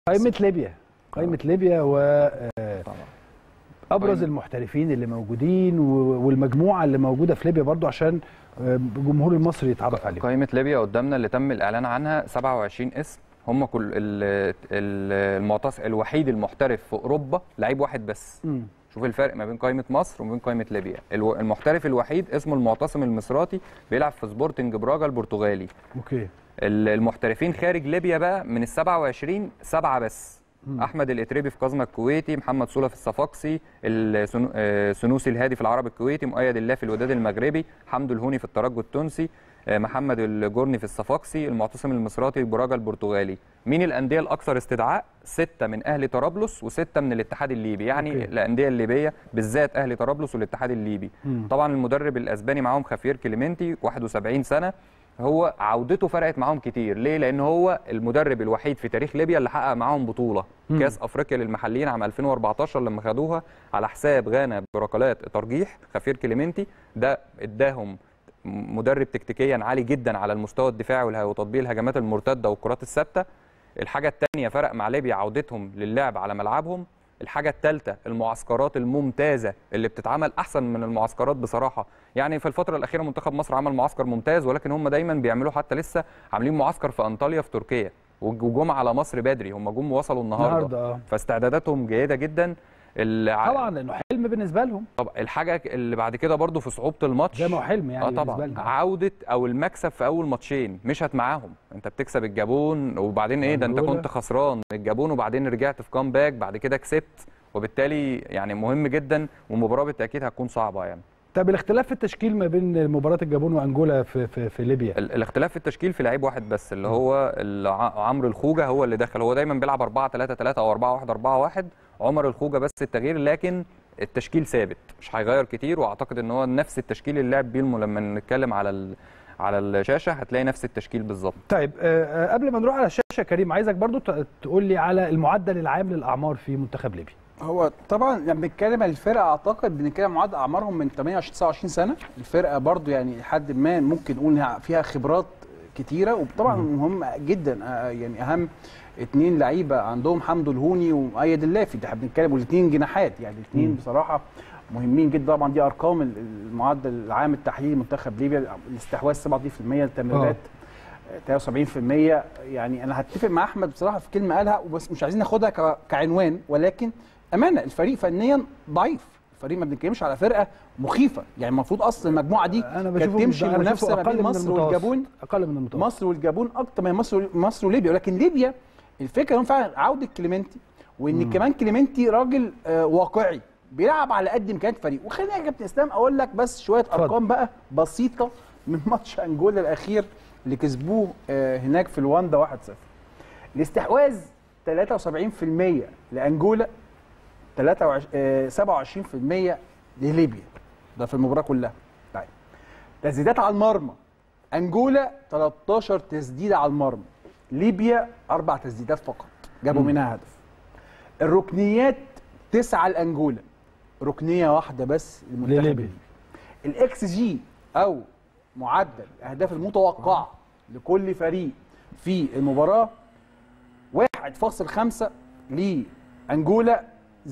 قائمه ليبيا قائمه ليبيا و آه، طبعا ابرز قائمة- المحترفين اللي موجودين و- والمجموعه اللي موجوده في ليبيا برضو عشان آه، الجمهور المصري يتعرف عليهم قائمة ليبيا قدامنا اللي تم الإعلان عنها 27 اسم هم كل ال- ال- المعتص الوحيد المحترف في أوروبا لعيب واحد بس مم. شوف الفرق ما بين قائمة مصر وما بين قائمة ليبيا الو- المحترف الوحيد اسمه المعتصم المصراتي بيلعب في سبورتنج براجا البرتغالي اوكي ال- المحترفين خارج ليبيا بقى من ال 27 سبعة بس احمد الاتريبي في قزمه الكويتي محمد سوله في الصفاقسي السنو- آه، سنوسي الهادي في العرب الكويتي مؤيد الله في الوداد المغربي حمدو الهوني في الترجي التونسي آه، محمد الجرني في الصفاقسي المعتصم المصراتي براجا البرتغالي مين الانديه الاكثر استدعاء سته من اهلي طرابلس وسته من الاتحاد الليبي يعني أوكي. الانديه الليبيه بالذات اهلي طرابلس والاتحاد الليبي مم. طبعا المدرب الاسباني معاهم خافير كليمنتي 71 سنه هو عودته فرقت معاهم كتير ليه لان هو المدرب الوحيد في تاريخ ليبيا اللي حقق معاهم بطوله مم. كاس افريقيا للمحليين عام 2014 لما خدوها على حساب غانا بركلات ترجيح خافير كليمنتي ده اداهم مدرب تكتيكيا عالي جدا على المستوى الدفاعي والها- وتطبيق الهجمات المرتده والكرات الثابته الحاجه الثانيه فرق مع ليبيا عودتهم للعب على ملعبهم الحاجة الثالثة المعسكرات الممتازة اللي بتتعمل أحسن من المعسكرات بصراحة يعني في الفترة الأخيرة منتخب مصر عمل معسكر ممتاز ولكن هم دايما بيعملوا حتى لسه عاملين معسكر في أنطاليا في تركيا وجم على مصر بدري هم جم وصلوا النهاردة, النهارده اه فاستعداداتهم جيدة جدا الع- طبعا لانه حلم بالنسبه لهم طب الحاجة اللي بعد كده برضو في صعوبة الماتش زي ما هو حلم يعني اه بالنسبه طبعا لنا عودة او المكسب في اول ماتشين مشت معاهم انت بتكسب الجابون وبعدين ايه ده انت أنجولا. كنت خسران من الجابون وبعدين رجعت في كامباك بعد كده كسبت وبالتالي يعني مهم جدا والمباراه بالتاكيد هتكون صعبه يعني طب الاختلاف في التشكيل ما بين مباراه الجابون وانجولا في في, في ليبيا ال- الاختلاف في التشكيل في لعيب واحد بس اللي هو ال- ع- عمرو الخوجه هو اللي دخل هو دايما بيلعب 4 3 3 او 4 1 4 1 عمر الخوجه بس التغيير لكن التشكيل ثابت مش هيغير كتير واعتقد ان هو نفس التشكيل اللي لعب بيه الم- لما نتكلم على ال- على الشاشه هتلاقي نفس التشكيل بالظبط طيب آه، آه، قبل ما نروح على الشاشه يا كريم عايزك برضو ت- تقول لي على المعدل العام للاعمار في منتخب ليبيا هو طبعا لما بنتكلم عن الفرقه اعتقد بنتكلم معدل اعمارهم من 28 29 سنه الفرقه برضو يعني لحد ما ممكن نقول إنها فيها خبرات كتيره وطبعا مهم جدا آه، يعني اهم اتنين لعيبه عندهم حمدو الهوني ومؤيد اللافي ده احنا بنتكلم والاثنين جناحات يعني الاثنين بصراحه مهمين جدا طبعا دي ارقام ال- المعدل العام التحليلي منتخب ليبيا الاستحواذ 37% التمريرات 73% يعني انا هتفق مع احمد بصراحه في كلمه قالها بس مش عايزين ناخدها ك- كعنوان ولكن امانه الفريق فنيا ضعيف الفريق ما بنتكلمش على فرقه مخيفه يعني المفروض اصل المجموعه دي انا كانت بشوفه تمشي أنا منافسه بشوفه ما اقل بين من مصر المتوسط والجابون اقل من المتوسط مصر والجابون اكتر من مصر مصر وليبيا ولكن ليبيا الفكره انهم فعلا عوده كليمنتي وان كمان كليمنتي راجل آه واقعي بيلعب على قد امكانيات الفريق وخليني يا كابتن اسلام اقول لك بس شويه اتفضل. ارقام بقى بسيطه من ماتش انجولا الاخير اللي كسبوه آه هناك في الواندا 1-0 الاستحواذ 73% لانجولا 23 آه 27% لليبيا ده في المباراه كلها طيب تسديدات على المرمى انجولا 13 تسديده على المرمى ليبيا اربع تسديدات فقط جابوا منها هدف الركنيات تسعه لانجولا ركنيه واحده بس للمنتخب لليبيا. الليبي الاكس جي او معدل الاهداف المتوقعه لكل فريق في المباراه 1.5 لانجولا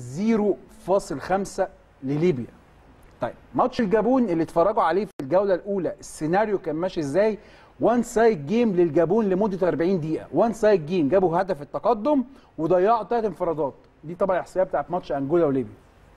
0.5 لليبيا طيب ماتش الجابون اللي اتفرجوا عليه في الجوله الاولى السيناريو كان ماشي ازاي وان سايد جيم للجابون لمده 40 دقيقه وان سايد جيم جابوا هدف التقدم وضيعوا ثلاث انفرادات دي طبعا الاحصائيه بتاعت ماتش انجولا وليبيا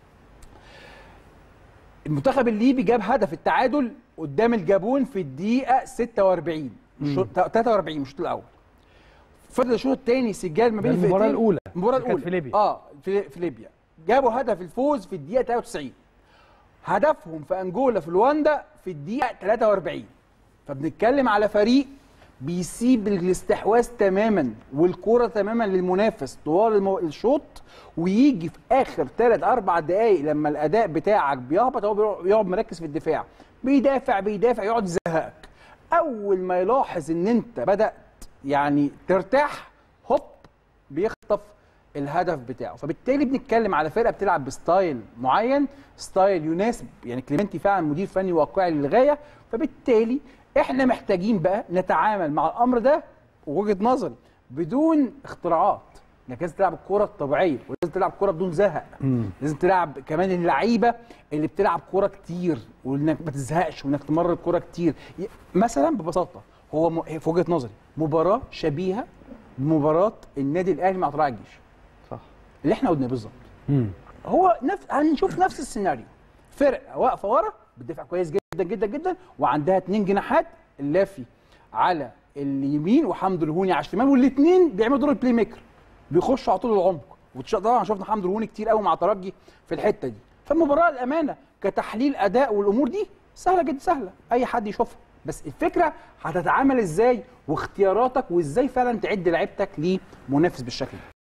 المنتخب الليبي جاب هدف التعادل قدام الجابون في الدقيقه 46 مش 43 مش الشوط الاول فضل الشوط الثاني سجال ما بين ده المباراة الفرقتين. الأولى. المباراه اللي كانت الاولى في ليبيا. اه في, في ليبيا جابوا هدف الفوز في الدقيقه 93 هدفهم في انجولا في لواندا في الدقيقه 43 فبنتكلم على فريق بيسيب الاستحواذ تماما والكرة تماما للمنافس طوال المو... الشوط ويجي في اخر ثلاث اربع دقائق لما الاداء بتاعك بيهبط هو بيقعد- بيقعد مركز في الدفاع بيدافع بيدافع يقعد يزهقك اول ما يلاحظ ان انت بدات يعني ترتاح هوب بيخطف الهدف بتاعه فبالتالي بنتكلم على فرقه بتلعب بستايل معين ستايل يناسب يعني كليمنتي فعلا مدير فني واقعي للغايه فبالتالي احنا محتاجين بقى نتعامل مع الامر ده وجهه نظري بدون اختراعات انك لازم تلعب الكوره الطبيعيه ولازم تلعب كوره بدون زهق لازم تلعب كمان اللعيبه اللي بتلعب كوره كتير وانك ما تزهقش وانك تمرر الكوره كتير ي- مثلا ببساطه هو م... في وجهه نظري مباراه شبيهه بمباراه النادي الاهلي مع طلائع الجيش صح اللي احنا قلناه بالظبط مم. هو نفس هنشوف نفس السيناريو فرقه واقفه ورا بتدافع كويس جدا جدا جدا وعندها اتنين جناحات اللافي على اليمين وحمد الهوني على الشمال والاثنين بيعملوا دور البلاي ميكر بيخشوا على طول العمق وطبعا شفنا حمد الهوني كتير قوي مع ترجي في الحته دي فالمباراه الامانه كتحليل اداء والامور دي سهله جدا سهله اي حد يشوفها بس الفكره هتتعامل ازاي واختياراتك وازاي فعلا تعد لعيبتك لمنافس بالشكل ده